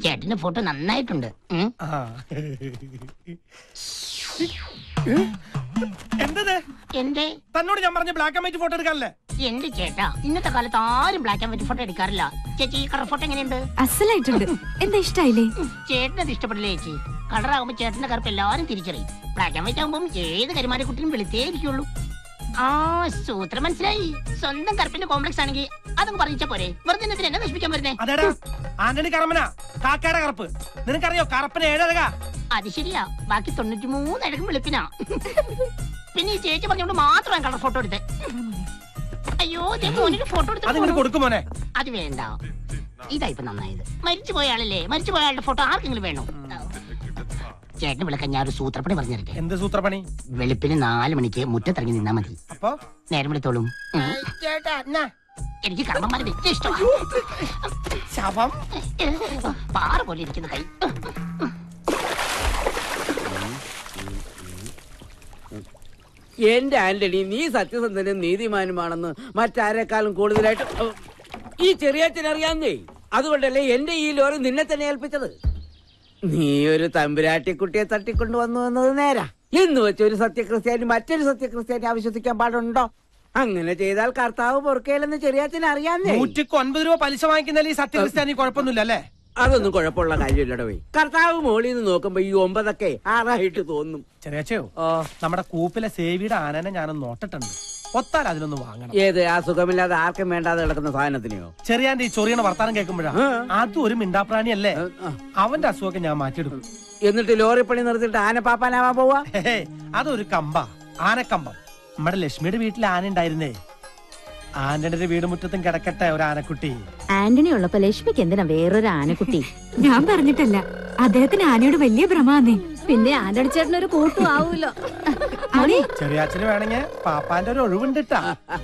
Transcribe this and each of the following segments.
ചേട്ടന്റെ ഫോട്ടോ നന്നായിട്ടുണ്ട് ഉം. ആ. എന്തത് എന്റെ തന്നോട് ഞാൻ പറഞ്ഞ ബ്ലാക്ക് ആൻഡ് വൈറ്റ് ഫോട്ടോ എടുക്കാനല്ലേ എന്റെ ചേട്ടാ ഇന്നത്തെ കാലത്ത് ആരും ബ്ലാക്ക് ആൻഡ് വൈറ്റ് ഫോട്ടോ എടുക്കാറില്ല ചേച്ചി ഈ കളർ ഫോട്ടോ എങ്ങനെയുണ്ട് അസലായിട്ടുണ്ട് എന്താ ഇഷ്ടായില്ലേ ചേട്ടനത് ഇഷ്ടപ്പെടില്ലേ ചേച്ചി കളറാകുമ്പോ ചേട്ടന്റെ കറുപ്പ് എല്ലാരും തിരിച്ചറിയും ബ്ലാക്ക് ആൻഡ് വൈറ്റ് ആകുമ്പോൾ ഏത് കരിമാരെ കുട്ടിയും വെളുത്തേ ഇരിക്കുള്ളൂ ആ സൂത്രം മനസ്സിലായി സ്വന്തം കറുപ്പിന്റെ കോംപ്ലക്സ് ആണെങ്കിൽ അതങ്ങ് പറഞ്ഞാ പോരെ വെറുതെ എന്തിനാ എന്നെ നശിപ്പിക്കാൻ വരുന്നേ അതേടാ ആന്റണി കറമന കാക്കയുടെ കറുപ്പ് നിനക്കറിയോ കറുപ്പിന് ഏഴഴക അത് ശരിയാ ബാക്കി തൊണ്ണൂറ്റി മൂന്ന് അഴകും വെളുപ്പിനാ പിന്നെ ഈ ചേച്ചി പറഞ്ഞോണ്ട് മാത്രം കളർ ഫോട്ടോ എടുത്തേ അയ്യോ ദേ മോനൊരു ഫോട്ടോ അതിങ്ങനെ എടുത്തു കൊടുക്കും മോനെ അത് വേണ്ട ഇതായിപ്പോ നന്നായത് മരിച്ചു പോയ ആളല്ലേ മരിച്ചു പോയ ആളുടെ ഫോട്ടോ ആർക്കെങ്കിലും വേണോ ചേട്ടന് വിളക്കാൻ ഞാൻ ഒരു സൂത്രപ്പണി പറഞ്ഞു തരട്ടെ എന്ത് സൂത്രപ്പണി വെളുപ്പിന് നാല് മണിക്ക് മുറ്റത്തിറങ്ങി നിന്നാ മതി അപ്പൊ നേരം വിളിത്തോളും ഉം. ചേട്ടാ എന്നാ എനിക്ക് കർമ്മന്മാരെ വ്യക്തി ഇഷ്ടമാണ് ശവം പാറ പോലെ ഇരിക്കുന്ന കൈ എന്റെ ആന്റണി നീ സത്യസന്ധനും നീതിമാനുമാണെന്ന് മറ്റാരെക്കാളും കൂടുതലായിട്ട് ഓ, ഈ ചെറിയച്ഛൻ അറിയാന്നേ അതുകൊണ്ടല്ലേ എന്റെ ഈ ലോറി നിന്നെ തന്നെ ഏൽപ്പിച്ചത് നീ ഒരു തമ്പുരാട്ടിക്കുട്ടിയെ തട്ടിക്കൊണ്ടു വന്നു എന്നത് നേരാ എന്ന് വെച്ച് ഒരു സത്യക്രിസ്ത്യാനി മറ്റൊരു സത്യക്രിസ്ത്യാനി അവിശ്വസിക്കാൻ പാടുണ്ടോ അങ്ങനെ ചെയ്താൽ കർത്താവ് പൊറുക്കയിലെന്ന് ചെറിയച്ഛൻ അറിയാന്നേ നൂറ്റിക്ക് ഒൻപത് രൂപ പലിശ വാങ്ങിക്കുന്നതിൽ ഈ സത്യക്രിസ്ത്യാനി കുഴപ്പമൊന്നുമില്ല അല്ലേ അതൊന്നും കുഴപ്പമുള്ള കാര്യമില്ലടവേ കർത്താവ് മോളിൽ നിന്ന് നോക്കുമ്പോ ഈ ഒമ്പതൊക്കെ ആറായിട്ട് തോന്നും ചെറിയച്ചയോ ഓ നമ്മുടെ കൂപ്പിലെ സേവിയുടെ ആനനെ ഞാനൊന്ന് നോട്ടിട്ടുണ്ട് ഒത്താൽ അതിനൊന്ന് വാങ്ങണം ഏത് ആ സുഖമില്ലാതെ ആർക്കും വേണ്ടാതെ കിടക്കുന്ന സാധനത്തിനെയോ ചെറിയാന്റെ ഈ ചൊറിയണ വർത്താനം കേൾക്കുമ്പോഴാ ആ. അതും ഒരു മിണ്ടാപ്രാണിയല്ലേ ആ. അവന്റെ അസുഖമൊക്കെ ഞാൻ മാറ്റിയെടുക്കും എന്നിട്ട് ലോറി പണി നിർത്തിയിട്ട് ആനപ്പാപ്പാനാവാൻ പോവാ ഹേ, അതൊരു കമ്പ ആനക്കമ്പം നമ്മുടെ ലക്ഷ്മിയുടെ വീട്ടിൽ ആന ഉണ്ടായിരുന്നേ ആന്റണിയുടെ വീട് മുറ്റത്തും കിടക്കട്ടെ ഒരു ആനക്കുട്ടി ആന്റണി ഉള്ളപ്പോ ലക്ഷ്മിക്ക് എന്തിനാ വേറൊരു ആനക്കുട്ടി ഞാൻ പറഞ്ഞിട്ടല്ല അദ്ദേഹത്തിന് ആനയോട് വലിയ ഭ്രമാന്നേ പിന്നെ ആന്റണി ചേട്ടൻ ഒരു കൂട്ടും ആവൂലോ അതെ ചെറിയാച്ചന് വേണമെങ്കിൽ പാപ്പാന്റെ ഒരു ഒഴിവുണ്ട് ട്ടാ.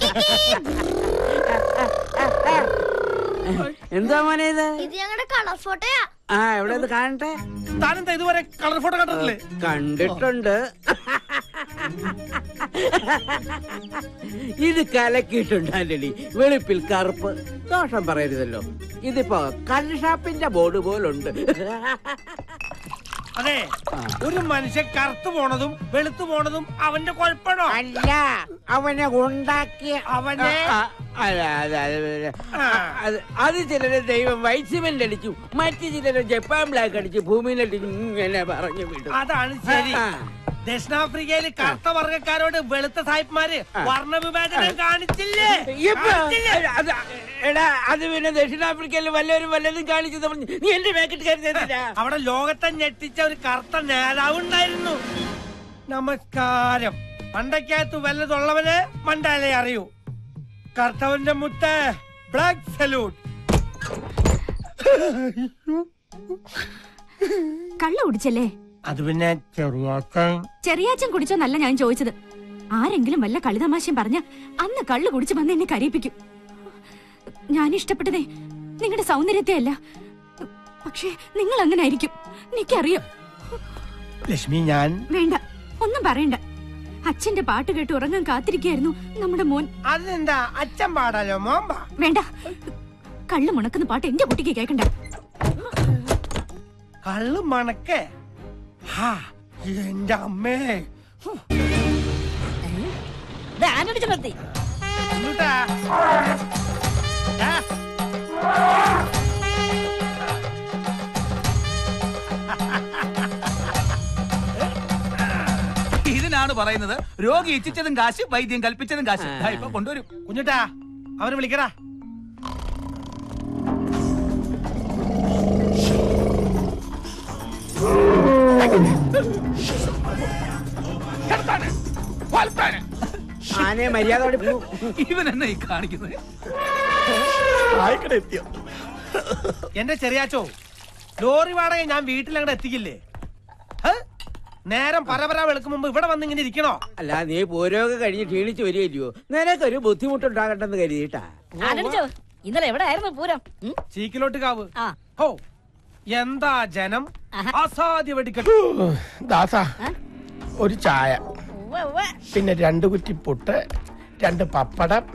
എന്താ മോനെ ഇത് ഇത് ഞങ്ങളുടെ കളർ ഫോട്ടോയാ ആ എവിടെ ഇത് കാണട്ടെ താനെന്താ ഇതുവരെ കളർ ഫോട്ടോ കണ്ടിട്ടില്ലേ കണ്ടിട്ടുണ്ട് ഇത് കലക്കിയിട്ടുണ്ട് ആന്റണി വെളുപ്പിൽ കറുപ്പ് ദോഷം പറയരുതല്ലോ ഇതിപ്പോ കള്ള് ഷാപ്പിന്റെ ബോർഡ് പോലുണ്ട് അതെ ഒരു മനുഷ്യൻ കറുത്തു പോണതും വെളുത്തു പോണതും അവന്റെ കുഴപ്പമാണോ അല്ല അവനെ ഉണ്ടാക്കിയ അവനെ ആ, അല്ല, അല്ല, അല്ല, ആ. അത് അത് ചിലര് ദൈവം വൈറ്റ് സിമെന്റ് അടിച്ചു മറ്റു ചിലര് ജപ്പാൻ ബ്ലാക്ക് അടിച്ച് ഭൂമിയിലടിച്ചു ഇങ്ങനെ പറഞ്ഞു വിടും അതാണ് ശരി ആ. ദക്ഷിണാഫ്രിക്കയിൽ കറുത്ത വർഗക്കാരോട് വെളുത്ത സാഹിബ്മാര് വർണ്ണ വിവേചനം കാണിച്ചില്ലേ ഇപ്പൊ കാണിച്ചില്ലേ? അത് എടാ അത് പിന്നെ ദക്ഷിണാഫ്രിക്കയിൽ വല്ലവരും വല്ലതും കാണിച്ചത് പറഞ്ഞ് നീ എന്റെ പാക്കറ്റ് കരുതിയാ അവിടെ ലോകത്തെ ഞെട്ടിച്ച ഒരു കറുത്ത നേതാവ് ഉണ്ടായിരുന്നു നമസ്കാരം മണ്ടയ്ക്കകത്ത് വല്ലതുള്ളവന് മണ്ടാലേ അറിയൂ കർത്തവന്റെ മുത്ത് ബ്ലാക്ക് സല്യൂട്ട് കള്ള കുടിച്ചല്ലേ അത് പിന്നെ ചെറുവാക്കം ചെറിയാച്ചൻ കുടിച്ചോന്നല്ല ഞാൻ ചോദിച്ചത് ആരെങ്കിലും വല്ല കളിതമാശയും പറഞ്ഞ അന്ന് കള്ളു കുടിച്ചു വന്ന് എന്നെ കരയിപ്പിക്കും ഞാൻ ഇഷ്ടപ്പെട്ടതേ നിങ്ങളുടെ സൗന്ദര്യത്തെ അല്ല പക്ഷേ നിങ്ങൾ അങ്ങനെ ആയിരിക്കും എനിക്കറിയാം ലക്ഷ്മി ഞാൻ വേണ്ട ഒന്നും പറയണ്ട അച്ഛന്റെ പാട്ട് കേട്ട് ഉറങ്ങാൻ കാത്തിരിക്കായിരുന്നു നമ്മുടെ മോൻ അതെന്താ അച്ഛൻ പാടാലോ മോമ്പ വേണ്ട കള്ളു മുണക്കുന്ന പാട്ട് എന്റെ കുട്ടിക്ക് കേൾക്കണ്ട കള്ളു മണക്കേ ഹാ എന്റെ അമ്മേ ഇങ്ങോട്ടാ. ആ. ഇതിനാണ് പറയുന്നത് രോഗി ഇച്ഛിച്ചതും കാശ് വൈദ്യം കൽപ്പിച്ചതും കാശ് ദാ ഇപ്പൊ കൊണ്ടുവരും കുഞ്ഞുട്ടാ അവനെ വിളിക്കടാ ആനയെ മര്യാദ ഇവൻ എന്നെ ഈ കാണിക്കുന്നത് എന്റെ ചെറിയാച്ചോ ലോറി വാടക ഞാൻ വീട്ടിൽ അങ്ങോട്ട് എത്തിക്കില്ലേ ഹ്? നേരം പരപര വെളുക്കും മുമ്പ് ഇവിടെ വന്ന് ഇങ്ങനെ ഇരിക്കണോ അല്ല നീ പൂരമൊക്കെ കഴിഞ്ഞ് ക്ഷീണിച്ച് വരികയില്ലയോ നിനക്കൊരു ബുദ്ധിമുട്ടുണ്ടാകട്ടെന്ന് കരുതിയിട്ടാ ഇന്നലെ എവിടെ ആയിരുന്നു പൂരം ഉം? ചീക്കിലോട്ട് കാവ് ആ. ഹോ എന്താ ജനം അസാധ്യ വെടിക്കെട്ട് ദാസ ഒരു ചായ ഉവ്വ് ഉവ്വ്. പിന്നെ രണ്ട് കുറ്റി പുട്ട് രണ്ട് പപ്പടം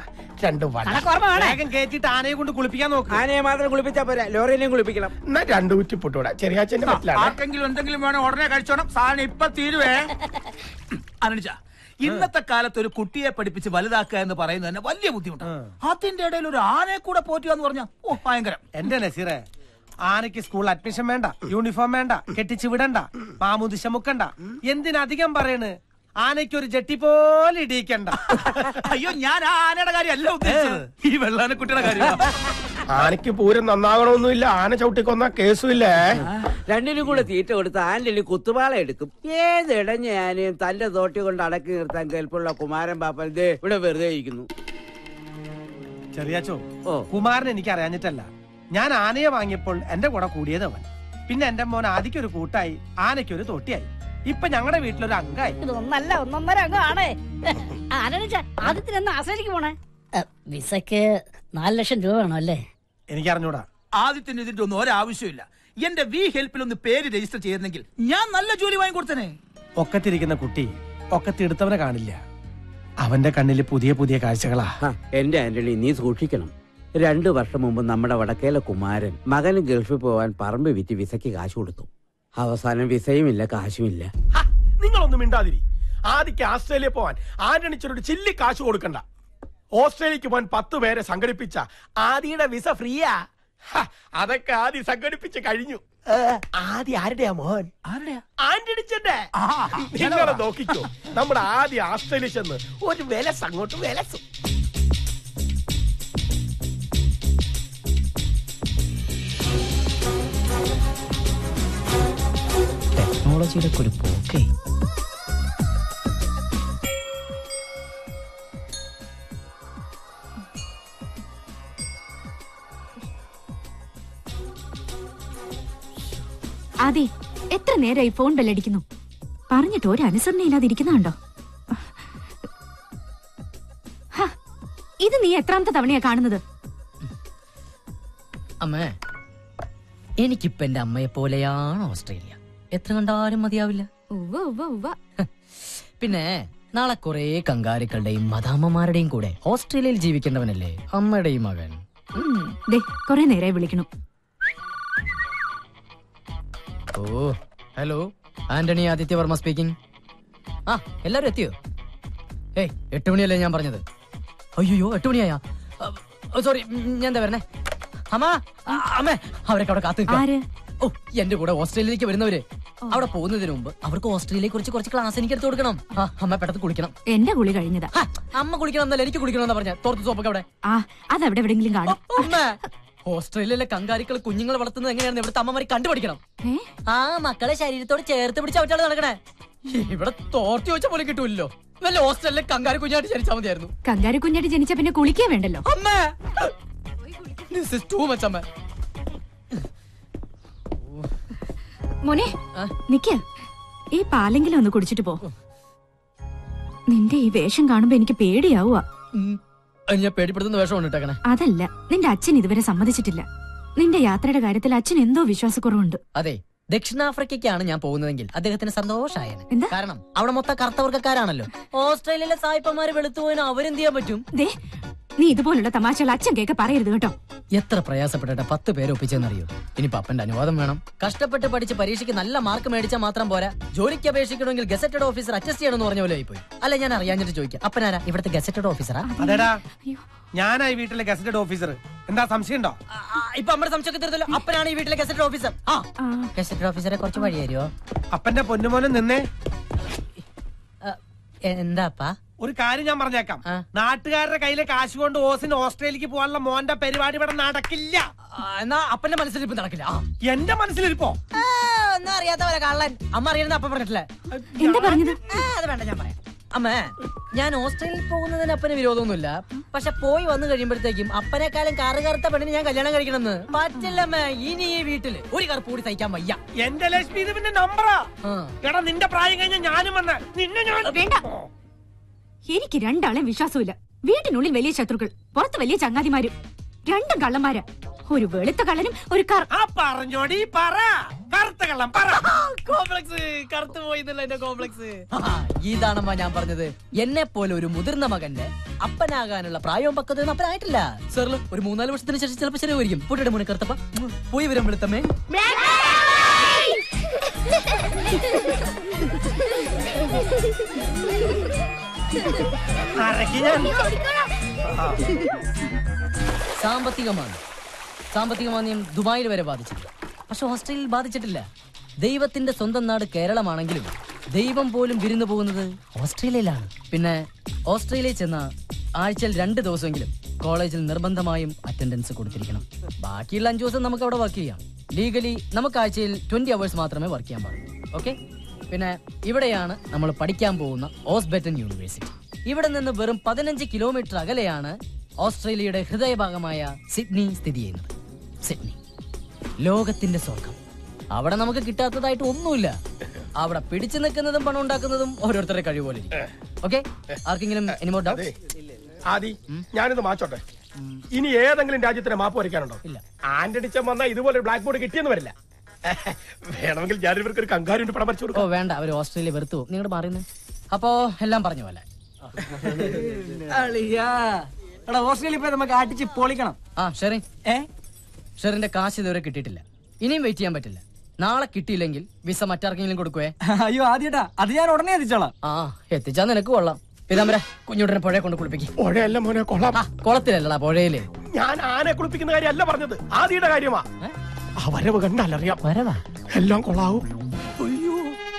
രണ്ടും വട കണക്ക് ഓർമ്മ വേണേ വേഗം കയറ്റിട്ട് ആനയെ കൊണ്ട് കുളിപ്പിക്കാൻ നോക്ക് ആനയെ മാത്രം കുളിപ്പിച്ചാ പോരാ ലോറിനെയും കുളിപ്പിക്കണം എന്നാ രണ്ടു കുറ്റി പൊട്ടുകൂടാ ചെറിയാച്ചന്റെ പറ്റിലാണ് ആർക്കെങ്കിലും എന്തെങ്കിലും വേണം ഉടനെ കഴിച്ചോണം സാധനം ഇപ്പൊ തീരുവേ അനുജ ഇന്നത്തെ കാലത്ത് ഒരു കുട്ടിയെ പഠിപ്പിച്ച് വലുതാക്കുക എന്ന് പറയുന്നത് തന്നെ വലിയ ബുദ്ധിമുട്ടാണ് അതിന്റെ ഇടയിൽ ഒരു ആനയെ കൂടെ പോറ്റുക എന്ന് പറഞ്ഞാൽ ഓ ഭയങ്കരം എന്റെ നസീറെ ആനയ്ക്ക് സ്കൂൾ അഡ്മിഷൻ വേണ്ട യൂണിഫോം വേണ്ട കെട്ടിച്ചു വിടണ്ട മാമുദിശ മുക്കണ്ട എന്തിനധികം പറയണ് ആനയ്ക്ക് ഒരു ജട്ടി പോലെ ഇടിയിക്കണ്ട അയ്യോ ഞാൻ ആ ആനയുടെ കാര്യമല്ല ഉദ്ദേശിച്ചത് ഈ വെള്ളാനക്കുട്ടിയുടെ കാര്യം ആനയ്ക്ക് പൂരം നന്നാകണമൊന്നുമില്ല ആന ചവിട്ടിക്കൊന്ന കേസുമില്ലേ രണ്ടിനും കൂടെ തീറ്റ കൊടുത്ത് ആന്റണി കുത്തുപാള എടുക്കും ഏതിടഞ്ഞ ആനയും തന്റെ തോട്ടി കൊണ്ട് അടക്കി നിർത്താൻ കേൾപ്പുള്ള കുമാരൻ പാപ്പൻ ദേ ഇവിടെ വെറുതെ ഇരിക്കുന്നു ചെറിയാച്ചോ ഓ കുമാരൻ എനിക്ക് അറിയാഞ്ഞിട്ടല്ല ഞാൻ ആനയെ വാങ്ങിയപ്പോൾ എന്റെ കൂടെ കൂടിയത് അവൻ പിന്നെ എന്റെ മോൻ ആദിക്കൊരു കൂട്ടായി ആനയ്ക്കൊരു തോട്ടിയായി ഇപ്പൊ ഞങ്ങളുടെ വീട്ടിലൊരു അംഗമായി ഇത് ഒന്നല്ല ഒന്നൊന്നര അംഗം ആണേ ആനച്ച ആദ്യത്തിന് എന്ന് ആശ്രയിക്ക് പോണേ വിസക്ക് നാല് ലക്ഷം രൂപ വേണം അല്ലേ എനിക്ക് അറിഞ്ഞൂടാ ആദ്യത്തിന് ഇതിന്റെ ഒന്നും ഒരാവശ്യമില്ല എന്റെ വി ഹെൽപ്പിൽ ഒന്ന് പേര് രജിസ്റ്റർ ചെയ്തിരുന്നെങ്കിൽ ഞാൻ നല്ല ജോലി വാങ്ങിക്കൊടുത്തനെ ഒക്കത്തിരിക്കുന്ന കുട്ടി ഒക്കത്തെടുത്തവനെ കാണില്ല അവന്റെ കണ്ണിൽ പുതിയ പുതിയ കാഴ്ചകളാ ഹ, എന്റെ ആന്റണി നീ സൂക്ഷിക്കണം രണ്ടു വർഷം മുമ്പ് നമ്മുടെ വടക്കേലെ കുമാരൻ മകന് ഗൾഫിൽ പോവാൻ പറമ്പ് വിറ്റ് വിസയ്ക്ക് കാശ് കൊടുത്തു അവസാനം വിസയുമില്ല കാശുമില്ല ഹ, നിങ്ങളൊന്നും മിണ്ടാതിരി ആദിക്ക് ആസ്ട്രേലിയ പോവാൻ ആന്റണിച്ചൊരു ചില്ലി കാശ് കൊടുക്കണ്ട ഓസ്ട്രേലിയക്ക് പോകാൻ പത്ത് പേരെ സംഘടിപ്പിച്ച ആദിയുടെ വിസ ഫ്രീയാ ഹ, അതൊക്കെ ആദ്യ സംഘടിപ്പിച്ച് കഴിഞ്ഞു ഏ, ആദ്യ ആരുടെയാ മോൻ ആരുടെയാ ആന്റണിച്ചന്റെ നിങ്ങളെ നോക്കിക്കോ നമ്മുടെ ആദ്യ ആസ്ട്രേലിയ ചെന്ന് ഒരു വിലസ് അങ്ങോട്ട് വിലസും ടെക്നോളജിയുടെ ഒക്കെ ഒരു പോക്കേ അതെ എത്ര നേരമായി ഫോൺ ബെല്ലടിക്കുന്നു പറഞ്ഞിട്ട് ഒരു അനുസരണയില്ലാതെ ഇരിക്കുന്നുണ്ടോ ഹ, ഇത് നീ എത്രാമത്തെ തവണയാ കാണുന്നത് അമ്മേ എനിക്കിപ്പോ എന്റെ അമ്മയെ പോലെയാണ് ഓസ്ട്രേലിയ എത്ര കണ്ടാലും മതിയാവില്ല ഉവ്വ ഉവ്വ ഉവ്വ പിന്നെ നാളെ കുറെ കങ്കാരുക്കളുടെയും മദാമ്മമാരുടെയും കൂടെ ഓസ്ട്രേലിയയിൽ ജീവിക്കേണ്ടവനല്ലേ അമ്മയുടെയും മകൻ ഉം, ദേ കൊറേ നേരമായി വിളിക്കണു ഓ ഹലോ ആന്റണി ആദിത്യവർമ്മ സ്പീക്കിംഗ് ആ എല്ലാരും എത്തിയോ ഏയ് എട്ട് മണിയല്ലേ ഞാൻ പറഞ്ഞത് അയ്യോ എട്ട് മണിയായാ സോറി ഞാൻ എന്താ വരണേ അമ്മ ആ, അമ്മേ അവരൊക്കെ അവിടെ കാത്തു നിൽക്കാ. ആര് ഓ എന്റെ കൂടെ ഓസ്ട്രേലിയയിലേക്ക് വരുന്നവര് അവിടെ പോകുന്നതിന് മുമ്പ് അവർക്ക് ഓസ്ട്രേലിയയെ കുറിച്ച് കുറച്ച് ക്ലാസ് എനിക്ക് എടുത്ത് കൊടുക്കണം ആ അമ്മ പെട്ടെന്ന് കുളിക്കണം എന്റെ കുളി കഴിഞ്ഞതാ ഹാ, അമ്മ കുളിക്കണം എന്നല്ല എനിക്ക് കുളിക്കണം എന്നാ പറഞ്ഞ തോർത്ത് സോപ്പൊക്കെ അവിടെ ആ അതവിടെ എവിടെങ്കിലും ഓ, കാണും അമ്മ ഓസ്ട്രേലിയയിലെ കങ്കാരികൾ കുഞ്ഞുങ്ങളെ വളർത്തുന്നത് എങ്ങനെയാണെന്ന് ഇവിടുത്തെ അമ്മമാരെ കണ്ടുപഠിക്കണം ഏ ആ മക്കളെ ശരീരത്തോട് ചേർത്ത് പിടിച്ച് അവറ്റാണ് നടക്കണേ ഇവിടെ തോർത്തി വെച്ച പോലെ കിട്ടൂല്ലോ വല്ല ഹോസ്റ്റലിലെ കങ്കാരി കുഞ്ഞായിട്ട് ജനിച്ചാൽ മതിയായിരുന്നു കങ്കാരു കുഞ്ഞായിട്ട് ജനിച്ച പിന്നെ കുളിക്കേ വേണ്ടല്ലോ അമ്മേ This is too much, അമ്മേ മോനെ ആ? നിക്ക ഈ പാലെങ്കിലും ഒന്ന് കുടിച്ചിട്ട് പോ നിന്റെ ഈ വേഷം കാണുമ്പോ എനിക്ക് പേടിയാവുക ഉം. അത് ഞാൻ പേടിപ്പെടുത്തുന്ന വേഷമാണ് ഇട്ടേക്കണേ അതല്ല നിന്റെ അച്ഛൻ ഇതുവരെ സമ്മതിച്ചിട്ടില്ല നിന്റെ യാത്രയുടെ കാര്യത്തിൽ അച്ഛൻ എന്തോ വിശ്വാസക്കുറവുണ്ട് അതെ ദക്ഷിണാഫ്രിക്കയ്ക്കാണ് ഞാൻ പോകുന്നതെങ്കിൽ അദ്ദേഹത്തിന് സന്തോഷായനെ എന്താ? കാരണം അവിടെ മൊത്തം കറുത്തവർക്കാരാണല്ലോ ഓസ്ട്രേലിയയിലെ സായിപ്പന്മാര് വെളുത്തു പോയിന് അവരെന്ത് ചെയ്യാൻ പറ്റും ദേ നീ ഇതുപോലുള്ള തമാശകൾ അച്ഛൻ കേക്ക് പറയരുത് കേട്ടോ എത്ര പ്രയാസപ്പെട്ടിട്ട് പത്ത് പേരെ ഒപ്പിച്ചെന്നറിയോ ഇനി പപ്പന്റെ അനുവാദം വേണം കഷ്ടപ്പെട്ട് പഠിച്ച് പരീക്ഷയ്ക്ക് നല്ല മാർക്ക് മേടിച്ചാൽ മാത്രം പോരാ ജോലിക്ക് അപേക്ഷിക്കണമെങ്കിൽ ഗസറ്റഡ് ഓഫീസർ അറ്റസ്റ്റ് ചെയ്യണമെന്ന് പറഞ്ഞ പോലെ ആയിപ്പോയി അല്ല ഞാൻ അറിയാഞ്ഞിട്ട് ചോദിക്കാം അപ്പനാരാ ഇവിടുത്തെ ഗസറ്റഡ് ഓഫീസറാ അതേടാ അയ്യോ ഞാനായി വീട്ടിലെ ഗസറ്റഡ് ഓഫീസർ എന്താ സംശയം ഉണ്ടോ ആ, ആ, ഇപ്പൊ നമ്മുടെ സംശയമൊക്കെ തീർത്തല്ലോ അപ്പനാണ് ഈ വീട്ടിലെ ഗസറ്റഡ് ഓഫീസർ ആ ആ ഗസറ്റഡ് ഓഫീസറെ കുറച്ച് വഴി തരുമോ അപ്പന്റെ പൊന്നുമോനും നിന്നേ എന്താപ്പാ ഒരു കാര്യം ഞാൻ പറഞ്ഞേക്കാം ആ. നാട്ടുകാരുടെ കയ്യിലെ കാശ് കൊണ്ട് ഓസിന് ഓസ്ട്രേലിയക്ക് പോകാനുള്ള മോന്റെ പരിപാടി ഇവിടെ നടക്കില്ല ആ, എന്നാ അപ്പന്റെ മനസ്സിൽ ഇപ്പൊ നടക്കില്ല ആ. എന്റെ മനസ്സിലിരിപ്പോ ആ, ഒന്നും അറിയാത്തവരെ കള്ളൻ അമ്മ അറിയുന്ന അപ്പ പറഞ്ഞിട്ടില്ലേ എന്താ പറഞ്ഞത് ആ, അത് വേണ്ട ഞാൻ പറയാം അമ്മേ ഞാൻ ഹോസ്റ്റലിൽ പോകുന്നതിന് അപ്പന് വിരോധമൊന്നുമില്ല പക്ഷെ പോയി വന്നു കഴിയുമ്പോഴത്തേക്കും അപ്പനെക്കാളും കറു കറുത്ത പെണ്ണിന് ഞാൻ കല്യാണം കഴിക്കണമെന്ന് പറ്റില്ലമ്മേ ഇനി ഈ വീട്ടില് ഒരു കറുപ്പ് കൂടി സഹിക്കാൻ വയ്യ എന്റെ ലക്ഷ്മി ഇത് പിന്നെ നമ്പറാ ആ. എടാ നിന്റെ പ്രായം കഴിഞ്ഞ ഞാനും വന്ന് നിന്നെ ഞാൻ വേണ്ട എനിക്ക് രണ്ടാളെ വിശ്വാസമില്ല വീട്ടിനുള്ളിൽ വലിയ ശത്രുക്കൾ പുറത്ത് വലിയ ചങ്ങാതിമാരും രണ്ടും കള്ളന്മാരാ ഒരു വെളുത്ത കള്ളനും ഒരു കർ ആ പറഞ്ഞോടി പറ കറുത്ത കള്ളം പറ കോംപ്ലക്സ് കറുത്തു പോയി എന്റെ കോംപ്ലക്സ് ഇതാണമ്മ ഞാൻ പറഞ്ഞത് എന്നെ പോലെ ഒരു മുതിർന്ന മകന്റെ അപ്പനാകാനുള്ള പ്രായവും പക്വതയൊന്നും അപ്പനായിട്ടില്ല സാറിൽ ഒരു മൂന്നാല് വർഷത്തിന് ശേഷം ചിലപ്പോൾ ശരിയായിരിക്കും പൊട്ടിയുടെ മുന്നേ കറുത്തപ്പ പോയി വരാൻ വെളുത്തമ്മേ അരക്കി ഞാൻ സാമ്പത്തികമാണ് സാമ്പത്തിക മാന്ദ്യം ദുബായിൽ വരെ ബാധിച്ചിട്ടുണ്ട് പക്ഷെ ഓസ്ട്രേലിയയിൽ ബാധിച്ചിട്ടില്ല ദൈവത്തിന്റെ സ്വന്തം നാട് കേരളമാണെങ്കിലും ദൈവം പോലും വിരുന്നു പോകുന്നത് ഓസ്ട്രേലിയയിലാണ് പിന്നെ ഓസ്ട്രേലിയയിൽ ചെന്ന ആഴ്ചയിൽ രണ്ട് ദിവസമെങ്കിലും കോളേജിൽ നിർബന്ധമായും അറ്റൻഡൻസ് കൊടുത്തിരിക്കണം ബാക്കിയുള്ള അഞ്ചു ദിവസം നമുക്ക് അവിടെ വർക്ക് ചെയ്യാം ലീഗലി നമുക്ക് ആഴ്ചയിൽ ട്വന്റി അവേഴ്സ് മാത്രമേ വർക്ക് ചെയ്യാൻ പാടുള്ളൂ ഓക്കെ പിന്നെ ഇവിടെയാണ് നമ്മൾ പഠിക്കാൻ പോകുന്ന ഓസ്ബെറ്റൻ യൂണിവേഴ്സിറ്റി ഇവിടെ നിന്ന് വെറും പതിനഞ്ച് കിലോമീറ്റർ അകലെയാണ് ഓസ്ട്രേലിയയുടെ ഹൃദയഭാഗമായ സിഡ്നി സ്ഥിതി ചെയ്യുന്നത് സിഡ്നി ലോകത്തിന്റെ സ്വർഗം അവിടെ നമുക്ക് കിട്ടാത്തതായിട്ട് ഒന്നുമില്ല അവിടെ പിടിച്ചു നിൽക്കുന്നതും പണം ഉണ്ടാക്കുന്നതും ഓരോരുത്തരുടെ കഴിവ് പോലെ ഓക്കെ ആർക്കെങ്കിലും എനിമോ ഡൗട്ട് ആദി ഞാനിത് മാച്ചോട്ടെ ഇനി ഏതെങ്കിലും രാജ്യത്തിന് മാപ്പ് വരയ്ക്കാനുണ്ടോ ഇല്ല. ആന്റണിച്ചൻ വന്നാൽ ഇതുപോലെ ബ്ലാക്ക് ബോർഡ് കിട്ടിയെന്ന് വരില്ല വേണമെങ്കിൽ ഞാൻ ഇവർക്ക് ഒരു കങ്കാരിന്റെ പടം വരച്ചു ഓ കൊടുക്കാം വേണ്ട അവർ ഓസ്ട്രേലിയ വെറുത്തു നിങ്ങളുടെ മാറിയുന്നത് അപ്പോ എല്ലാം പറഞ്ഞ പോലെ അളിയാ എടാ ഓസ്ട്രേലിയ പോയി നമുക്ക് അടിച്ച് പൊളിക്കണം ആ ഷെറിൻ ഏ ഷെറിന്റെ കാശ് ഇതുവരെ കിട്ടിയിട്ടില്ല ഇനിയും വെയിറ്റ് ചെയ്യാൻ പറ്റില്ല നാളെ കിട്ടിയില്ലെങ്കിൽ വിസ മറ്റാർക്കെങ്കിലും കൊടുക്കുവേ അയ്യോ ആദ്യട്ടാ അത് ഞാൻ ഉടനെ എത്തിച്ചോളാം ആ എത്തിച്ചാ നിനക്ക് കൊള്ളാം പിതാമര കുഞ്ഞുടനെ പുഴയെ കൊണ്ട് കുളിപ്പിക്കും പുഴയല്ല മോനെ കൊള്ളാം ആ കുളത്തിലല്ലടാ പുഴയില് ഞാൻ ആനെ കുളിപ്പിക്കുന്ന കാര്യമല്ല പറഞ്ഞത് ആദിയുടെ കാര്യമാ ആ വരവ് കണ്ടാലറിയാം വരവാ എല്ലാം കൊള്ളാവും അയ്യോ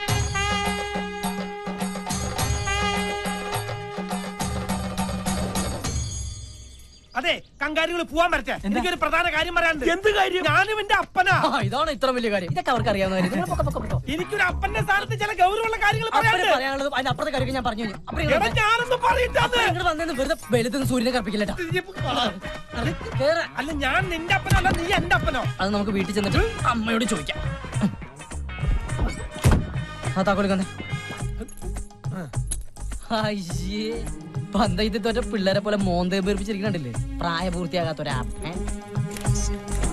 അതെ കങ്കാരികൾ പോവാൻ വരട്ടെ എനിക്കൊരു പ്രധാന കാര്യം പറയാനുണ്ട് എന്ത് കാര്യം ഞാനും എന്റെ അപ്പനാ ആ, ഇതാണ് ഇത്ര വലിയ കാര്യം ഇതൊക്കെ അവർക്ക് അറിയാവുന്ന കാര്യം നിങ്ങൾ പൊക്കോ, പൊക്കോ, പൊക്കോ. എനിക്കൊരു അപ്പന്റെ സ്ഥാനത്ത് ചില ഗൗരവമുള്ള കാര്യങ്ങൾ അപ്പനെ പറയാനുണ്ട് പറയാനുള്ളത് അതിന് അപ്പുറത്തെ കാര്യം ഞാൻ പറഞ്ഞു കഴിഞ്ഞു. അപ്പുറം ഇങ്ങോട്ട് എടാ, വന്നേ. ഞാനൊന്നും പറയട്ടെ അപ്പുറം ഇങ്ങോട്ട് വന്നേന്ന് വെറുതെ വെളുത്തുനിന്ന് സൂര്യനെ കറപ്പിക്കില്ലട്ടാ കേറാ. അല്ല ഞാൻ നിന്റെ അപ്പനോ അല്ല നീ എന്റെ അപ്പനോ അത് നമുക്ക് വീട്ടിൽ ചെന്നിട്ട് അമ്മയോട് ചോദിക്കാം ആ താക്കോല് തന്നെ അയ്യേ പന്തയത്തിൽ തോറ്റ പിള്ളേരെ പോലെ മോന്തേ പേർപ്പിച്ചിരിക്കണ്ടില്ലേ പ്രായപൂർത്തിയാകാത്ത ഒരാ